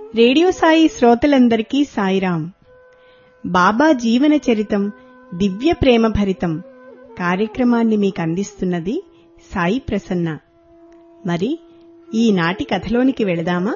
radio Sai శ్రోతలందరికీ సాయిరాం బాబా జీవన చరితం దివ్య ప్రేమ భరితం కార్యక్రమాన్ని మీకు అందిస్తున్నది సాయి ప్రసన్న మరి ఈనాటి కథలోనికి వెళదామా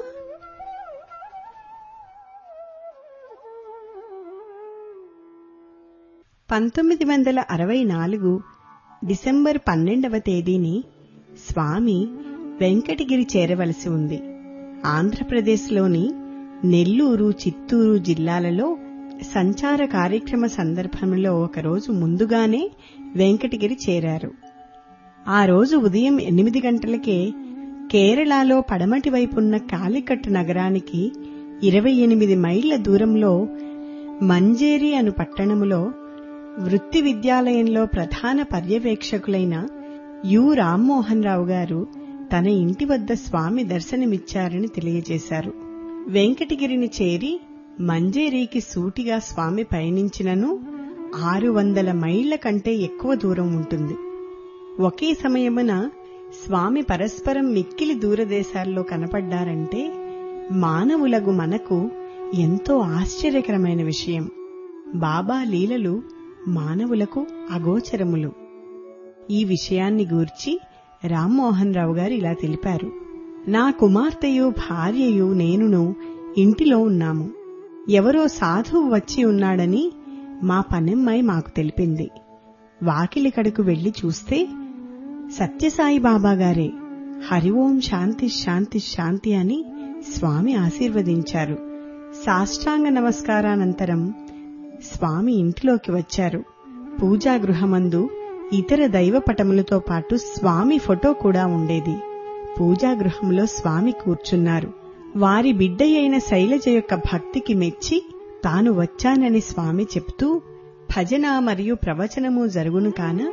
పంతొమ్మిది వందల అరవై నాలుగు డిసెంబర్ పన్నెండవ తేదీని స్వామి వెంకటగిరి చేరవలసి ఉంది ఆంధ్రప్రదేశ్లోని నెల్లూరు చిత్తూరు జిల్లాలలో సంచార కార్యక్రమ సందర్భంలో ఒకరోజు ముందుగానే వెంకటగిరి చేరారు ఆ రోజు ఉదయం ఎనిమిది గంటలకే కేరళలో పడమటి వైపున్న కాలికట్ నగరానికి ఇరవై ఎనిమిది మైళ్ల దూరంలో మంజేరి అను పట్టణములో వృత్తి విద్యాలయంలో ప్రధాన పర్యవేక్షకులైన యు రామ్మోహన్ రావు గారు తన ఇంటి వద్ద స్వామి దర్శనమిచ్చారని తెలియజేశారు వెంకటగిరిని చేరి మంజేరీకి సూటిగా స్వామి పయనించినను ఆరు వందల మైళ్ల కంటే ఎక్కువ దూరం ఉంటుంది ఒకే సమయమున స్వామి పరస్పరం మిక్కిలి దూరదేశాల్లో కనపడ్డారంటే మానవులగు మనకు ఎంతో ఆశ్చర్యకరమైన విషయం బాబా లీలలు మానవులకు అగోచరములు ఈ విషయాన్ని గూర్చి రామ్మోహన్ రావు గారు ఇలా తెలిపారు నా కుమార్తెయు భార్యయు నేనును ఇంటిలో ఉన్నాము ఎవరో సాధువు వచ్చి ఉన్నాడని మా పనమ్మాయి మాకు తెలిపింది వాకిలి కడుకు వెళ్లి చూస్తే సత్యసాయి బాబా గారే హరి ఓం శాంతి శాంతి శాంతి అని స్వామి ఆశీర్వదించారు సాష్టాంగ నమస్కారానంతరం స్వామి ఇంటిలోకి వచ్చారు పూజా గృహమందు ఇతర దైవ పటములతో పాటు స్వామి ఫోటో కూడా ఉండేది పూజా గృహంలో స్వామి కూర్చున్నారు వారి బిడ్డ అయిన శైలజ యొక్క భక్తికి మెచ్చి తాను వచ్చానని స్వామి చెప్తూ భజన మరియు ప్రవచనము జరుగును కాన